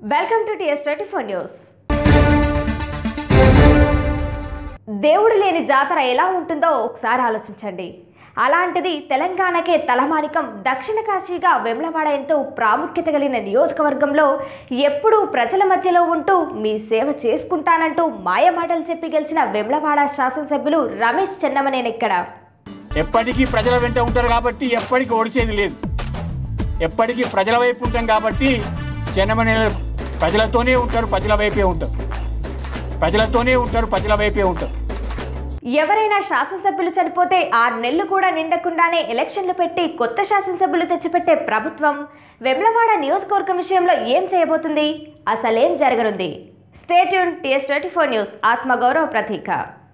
welcome to TS twenty four news దేవుడు లేని జాతర ఎలా ఉంటుందో ఒకసారి ఆలోచించండి అలాంటిది తెలంగాణకే తలమానికం దక్షిణ కాశీగా వెమ్లవాడ ఎంతో ప్రాముఖ్యత కలిగిన నియోజకవర్గంలో ఎప్పుడూ ప్రజల మధ్యలో ఉంటూ మీ సేవ చేసుకుంటానంటూ మాయమాటలు చెప్పి గెలిచిన వెమ్లవాడ శాసనసభ్యులు రమేష్ చెన్నమనేనెక్కడ ఎప్పటికీ ప్రజల వెంట ఉంటారు కాబట్టి ఎప్పటికీ ఓడిసేది లేదు ఎప్పటికీ ప్రజల వైపు ఉంటాం కాబట్టి చెన్నమనే ప్రజలతోనే ఉంటారు ప్రజల వైపే ఉంటారు ప్రజలతోనే ఉంటారు ప్రజల వైపే ఉంటారు ఎవరైనా శాసనసభ్యులు చనిపోతే ఆరు నెలలు కూడా నిండకుండానే ఎలక్షన్లు పెట్టి కొత్త శాసనసభ్యులు తెచ్చిపెట్టే ప్రభుత్వం వెమ్లవాడ నియోజకవర్గం విషయంలో ఏం చేయబోతుంది అసలేం జరగనుంది stay tuned TS twenty four news ఆత్మగౌరవ ప్రతీక